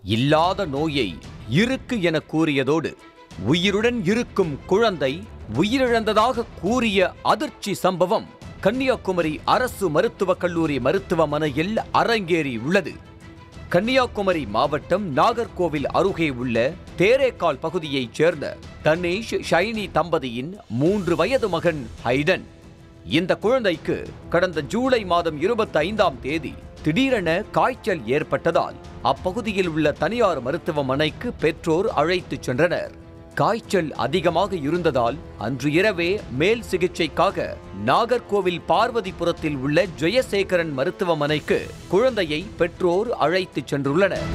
இல்லாத நோயை இருக்கு என கூறியதோடு உயிருடன் இருக்கும் குழந்தை உயிரிழந்ததாக கூறிய அதிர்ச்சி சம்பவம் கன்னியாகுமரி அரசு மருத்துவக் கல்லூரி மருத்துவமனையில் அரங்கேறி உள்ளது கன்னியாகுமரி மாவட்டம் நாகர்கோவில் அருகே உள்ள தேரேக்கால் பகுதியைச் சேர்ந்த தனேஷ் ஷைனி தம்பதியின் மூன்று வயது மகன் ஹைடன் இந்த குழந்தைக்கு கடந்த ஜூலை மாதம் இருபத்தி ஐந்தாம் தேதி திடீரென காய்ச்சல் ஏற்பட்டதால் அப்பகுதியில் உள்ள தனியார் மருத்துவமனைக்கு பெற்றோர் அழைத்துச் சென்றனர் காய்ச்சல் அதிகமாக இருந்ததால் அன்று இரவே மேல் சிகிச்சைக்காக நாகர்கோவில் பார்வதிபுரத்தில் உள்ள ஜெயசேகரன் மருத்துவமனைக்கு குழந்தையை பெற்றோர் அழைத்துச் சென்றுள்ளனர்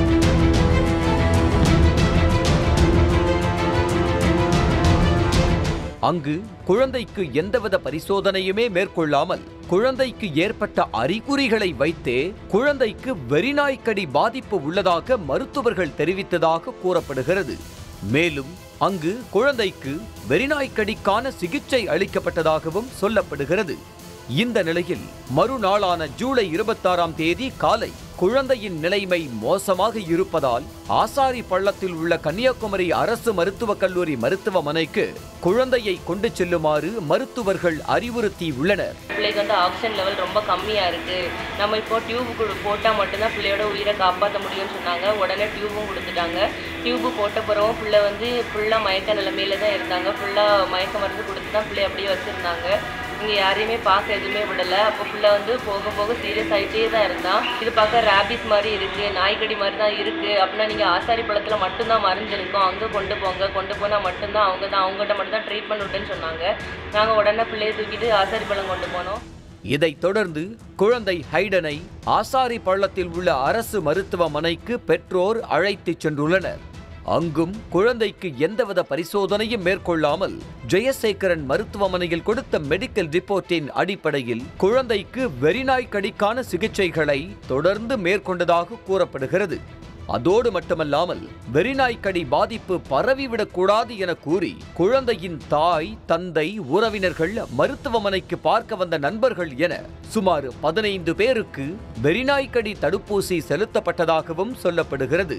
அங்கு குழந்தைக்கு எந்தவித பரிசோதனையுமே மேற்கொள்ளாமல் குழந்தைக்கு ஏற்பட்ட அறிகுறிகளை வைத்தே குழந்தைக்கு வெறிநாய்க்கடி பாதிப்பு உள்ளதாக மருத்துவர்கள் தெரிவித்ததாக கூறப்படுகிறது மேலும் அங்கு குழந்தைக்கு வெறிநாய்க்கடிக்கான சிகிச்சை அளிக்கப்பட்டதாகவும் சொல்லப்படுகிறது இந்த நிலையில் மறுநாளான ஜூலை இருபத்தாறாம் தேதி காலை குழந்தையின் நிலைமை மோசமாக இருப்பதால் ஆசாரி பள்ளத்தில் உள்ள கன்னியாகுமரி அரசு மருத்துவக் கல்லூரி மருத்துவமனைக்கு குழந்தையை கொண்டு செல்லுமாறு மருத்துவர்கள் அறிவுறுத்தி உள்ளனர் பிள்ளைக்கு வந்து ஆக்சிஜன் லெவல் ரொம்ப கம்மியாக இருக்குது நம்ம இப்போ டியூப் கொடு போட்டால் மட்டும்தான் பிள்ளையோட உயிரை காப்பாற்ற முடியும்னு சொன்னாங்க உடனே டியூபும் கொடுத்துட்டாங்க டியூப்பு போட்ட பிறகும் பிள்ளை வந்து ஃபுல்லாக மயக்க நிலைமையில தான் இருந்தாங்க ஃபுல்லாக மயக்க மருந்து கொடுத்து தான் பிள்ளை அப்படியே வச்சுருந்தாங்க இங்கே யாரையுமே பார்க்க எதுவுமே விடலை அப்போ பிள்ளை வந்து போக போக சீரியஸ் ஆகிட்டே தான் இருந்தான் இது பார்க்க ரேபிஸ் மாதிரி இருக்குது நாய்க்கடி மாதிரி தான் இருக்குது அப்படின்னா நீங்கள் ஆசாரி பழத்தில் மட்டும்தான் மருந்து இருக்கும் அங்கே கொண்டு போங்க கொண்டு போனால் மட்டும்தான் அவங்க தான் அவங்ககிட்ட மட்டும் தான் ட்ரீட்மெண்ட் விட்டுன்னு சொன்னாங்க நாங்கள் உடனே பிள்ளையை தூக்கிட்டு ஆசாரி பழம் கொண்டு போனோம் இதைத் தொடர்ந்து குழந்தை ஹைடனை ஆசாரி பள்ளத்தில் உள்ள அரசு மருத்துவமனைக்கு பெற்றோர் அழைத்துச் சென்றுள்ளனர் அங்கும் குழந்தைக்கு எந்தவித பரிசோதனையும் மேற்கொள்ளாமல் ஜெயசேகரன் மருத்துவமனையில் கொடுத்த மெடிக்கல் ரிப்போர்ட்டின் அடிப்படையில் குழந்தைக்கு வெறிநாய் கடிக்கான சிகிச்சைகளை தொடர்ந்து மேற்கொண்டதாக கூறப்படுகிறது அதோடு மட்டுமல்லாமல் வெறிநாய்க்கடி பாதிப்பு பரவிவிடக்கூடாது என கூறி குழந்தையின் தாய் தந்தை உறவினர்கள் மருத்துவமனைக்கு பார்க்க வந்த நண்பர்கள் என சுமார் பதினைந்து பேருக்கு வெறிநாய்க்கடி தடுப்பூசி செலுத்தப்பட்டதாகவும் சொல்லப்படுகிறது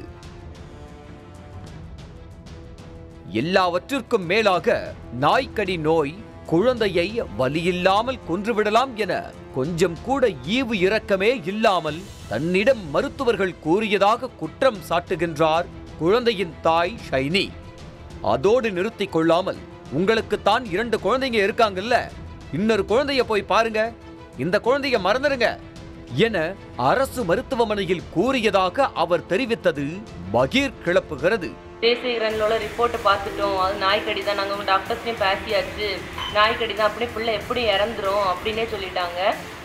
எல்லாவற்றிற்கும் மேலாக நாய்க்கடி நோய் குழந்தையை வலியில்லாமல் கொன்றுவிடலாம் என கொஞ்சம் கூட ஈவு இரக்கமே இல்லாமல் தன்னிடம் மருத்துவர்கள் கூறியதாக குற்றம் சாட்டுகின்றார் குழந்தையின் தாய் ஷைனி அதோடு நிறுத்திக் கொள்ளாமல் உங்களுக்கு தான் இரண்டு குழந்தைங்க இருக்காங்கல்ல இன்னொரு குழந்தைய போய் பாருங்க இந்த குழந்தைய மறந்துடுங்க என அரசு மருத்துவமனையில் கூறியதாக அவர் தெரிவித்தது பகீர் கிளப்புகிறது தேசிகரனோட ரிப்போர்ட்டை பார்த்துட்டோம் அது நாய்க்கடி தான் நாங்கள் டாக்டர்ஸ்டையும் பேசியாச்சு நாய்க்கடி தான் அப்படியே பிள்ளை எப்படி இறந்துரும் அப்படின்னே சொல்லிட்டாங்க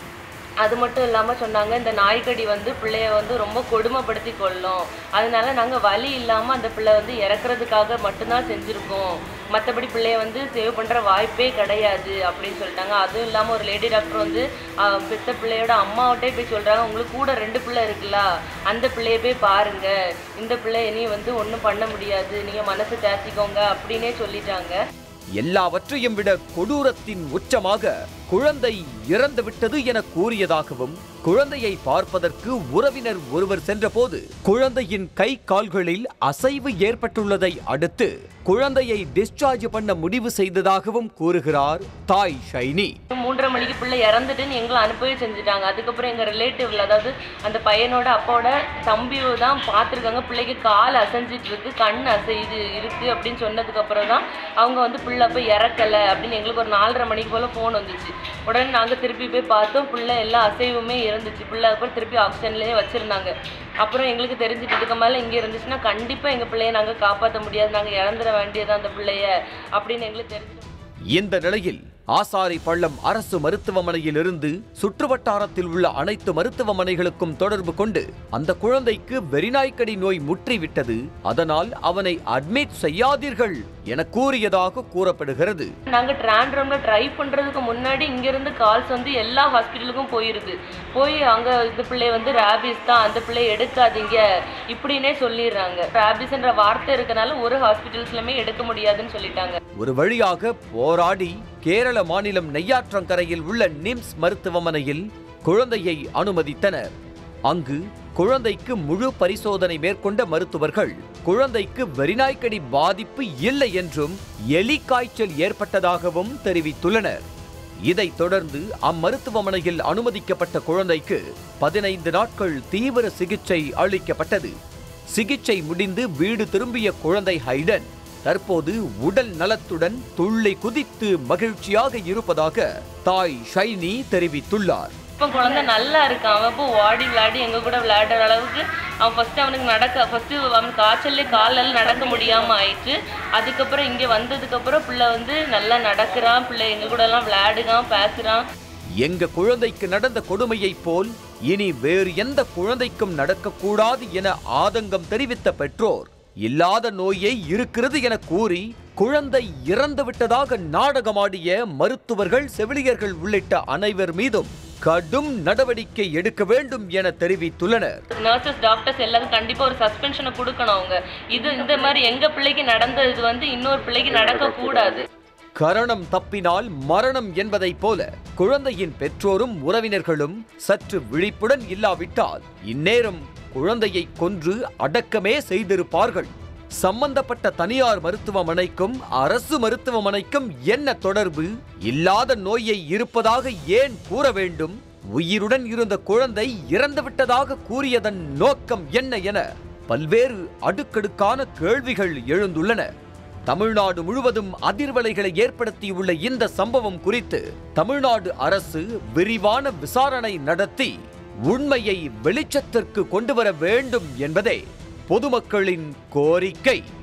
அது மட்டும் இல்லாமல் சொன்னாங்க இந்த நாய்க்கடி வந்து பிள்ளைய வந்து ரொம்ப கொடுமைப்படுத்தி கொள்ளும் அதனால நாங்கள் வலி இல்லாமல் அந்த பிள்ளை வந்து இறக்குறதுக்காக மட்டும்தான் செஞ்சுருக்கோம் மற்றபடி பிள்ளைய வந்து சேவ் பண்ணுற வாய்ப்பே கிடையாது அப்படின்னு சொல்லிட்டாங்க அதுவும் இல்லாமல் ஒரு லேடி டாக்டர் வந்து ஆஹ், பெத்த பிள்ளையோட அம்மாவிட்டே போய் சொல்கிறாங்க உங்களுக்கு கூட ரெண்டு பிள்ளை இருக்குல்ல அந்த பிள்ளைய போய் பாருங்க இந்த பிள்ளை இனி வந்து ஒன்றும் பண்ண முடியாது நீங்கள் மனசை தேத்திக்கோங்க அப்படின்னே சொல்லிட்டாங்க எல்லாவற்றையும் விட கொடூரத்தின் உச்சமாக குழந்தை இறந்து விட்டது என கூறியதாகவும் குழந்தையை பார்ப்பதற்கு உறவினர் ஒருவர் சென்றபோது குழந்தையின் கை கால்களில் அசைவு ஏற்பட்டுள்ளதை அடுத்து குழந்தையை டிஸ்சார்ஜ் பண்ண முடிவு செய்ததாகவும் கூறுகிறார் தாய் ஷைனி மூன்றரை மணிக்கு பிள்ளை இறந்துட்டுன்னு எங்களை அனுப்பவே செஞ்சுட்டாங்க அதுக்கப்புறம் எங்கள் ரிலேட்டிவ்ல அதாவது அந்த பையனோட அப்பாவோட தம்பி தான் பார்த்துருக்காங்க பிள்ளைக்கு கால் அசைஞ்சிட்டு இருக்கு கண் அசைது இருக்கு அப்படின்னு சொன்னதுக்கு அப்புறம் தான் அவங்க வந்து பிள்ளை போய் இறக்கலை அப்படின்னு எங்களுக்கு ஒரு நாலரை மணிக்கு போல் ஃபோன் வந்துச்சு உடனே நாங்கள் திருப்பி போய் பார்த்தோம் பிள்ளை எல்லா அசைவுமே இருந்துச்சு பிள்ளை அப்புறம் திருப்பி ஆக்சிஜன்லேயே வச்சுருந்தாங்க அப்புறம் எங்களுக்கு தெரிஞ்சுட்டு இதுக்கு மேலே இங்கே இருந்துச்சுன்னா கண்டிப்பாக எங்கள் பிள்ளைய நாங்கள் காப்பாற்ற முடியாது நாங்கள் இறந்துட வேண்டியது அந்த பிள்ளைய அப்படின்னு எங்களுக்கு தெரிஞ்சு இந்த நிலையில் ஆசாரி பள்ளம் அரசு மருத்துவமனையில் இருந்து சுற்றுவட்டாரத்தில் உள்ள அனைத்து மருத்துவமனைகளுக்கும் தொடர்பு கொண்டு அந்த குழந்தைக்கு வெறிநாய்க்கடி நோய் முற்றிவிட்டது அதனால் அவனை அட்மிட் செய்யாதீர்கள் என கூறியதாக கூறப்படுகிறது நாங்கள் ட்ராண்ட்ரம்ல ட்ரை பண்ணுறதுக்கு முன்னாடி இங்கேருந்து கால்ஸ் வந்து எல்லா ஹாஸ்பிட்டலுக்கும் போயிருது போய் அங்கே இந்த பிள்ளை வந்து ரேபிஸ் தான் அந்த பிள்ளைய எடுக்காதீங்க இப்படின்னே சொல்லிடுறாங்க ரேபிஸ்ன்ற வார்த்தை இருக்கனால ஒரு ஹாஸ்பிட்டல்ஸ்லையுமே எடுக்க முடியாதுன்னு சொல்லிட்டாங்க ஒரு வழியாக போராடி கேரள மாநிலம் நெய்யாற்றங்கரையில் உள்ள நிம்ஸ் மருத்துவமனையில் குழந்தையை அனுமதித்தனர் அங்கு குழந்தைக்கு முழு பரிசோதனை மேற்கொண்ட மருத்துவர்கள் குழந்தைக்கு வெறிநாய்க்கடி பாதிப்பு இல்லை என்றும் எலி காய்ச்சல் ஏற்பட்டதாகவும் தெரிவித்துள்ளனர் இதைத் தொடர்ந்து அம்மருத்துவமனையில் அனுமதிக்கப்பட்ட குழந்தைக்கு பதினைந்து நாட்கள் தீவிர சிகிச்சை அளிக்கப்பட்டது சிகிச்சை முடிந்து வீடு திரும்பிய குழந்தை ஹைடன் தற்போது உடல் நலத்துடன் துள்ளி குதித்து மகிழ்ச்சியாக இருப்பதாக தாய் ஷைனி தெரிவித்துள்ளார் இப்போ குழந்தை நல்லா இருக்கான் அவன் இப்போ ஓடி விளையாடி எங்க கூட விளையாடுற அளவுக்கு அவன் ஃபர்ஸ்ட் அவனுக்கு நடக்க ஃபர்ஸ்ட் அவனுக்கு காய்ச்சல்லே காலெல்லாம் நடக்க முடியாம ஆயிடுச்சு அதுக்கப்புறம் இங்க வந்ததுக்கு அப்புறம் பிள்ளை வந்து நல்லா நடக்கிறான் பிள்ளை எங்க கூட எல்லாம் விளையாடுகான் பேசுறான் எங்க குழந்தைக்கு நடந்த கொடுமையைப் போல் இனி வேறு எந்த குழந்தைக்கும் நடக்கக்கூடாது என ஆதங்கம் தெரிவித்த பெற்றோர் இல்லாத நோயை இருக்கிறது என கூறி குழந்தை இறந்து விட்டதாக நாடகமாடிய மருத்துவர்கள் செவிலியர்கள் உள்ளிட்ட அனைவர் மீதும் கடும் நடவடிக்கை எடுக்க வேண்டும் என தெரிவித்துள்ளனர் நர்சஸ் டாக்டர்ஸ் எல்லாரும் கண்டிப்பா ஒரு சஸ்பென்ஷனை கொடுக்கணும் அவங்க இது இந்த மாதிரி எங்க பிள்ளைக்கு நடந்தது வந்து இன்னொரு பிள்ளைக்கு நடக்க கூடாது கரணம் தப்பினால் மரணம் என்பதைப் போல குழந்தையின் பெற்றோரும் உறவினர்களும் சற்று விழிப்புடன் இல்லாவிட்டால் இந்நேரம் குழந்தையை கொன்று அடக்கமே செய்திருப்பார்கள் சம்பந்தப்பட்ட தனியார் மருத்துவமனைக்கும் அரசு மருத்துவமனைக்கும் என்ன தொடர்பு இல்லாத நோயை இருப்பதாக ஏன் கூற வேண்டும் உயிருடன் இருந்த குழந்தை இறந்துவிட்டதாக கூறியதன் நோக்கம் என்ன என பல்வேறு அடுக்கடுக்கான கேள்விகள் எழுந்துள்ளன தமிழ்நாடு முழுவதும் அதிர்வலைகளை ஏற்படுத்தியுள்ள இந்த சம்பவம் குறித்து தமிழ்நாடு அரசு விரிவான விசாரணை நடத்தி உண்மையை வெளிச்சத்திற்கு கொண்டு வர வேண்டும் என்பதே பொதுமக்களின் கோரிக்கை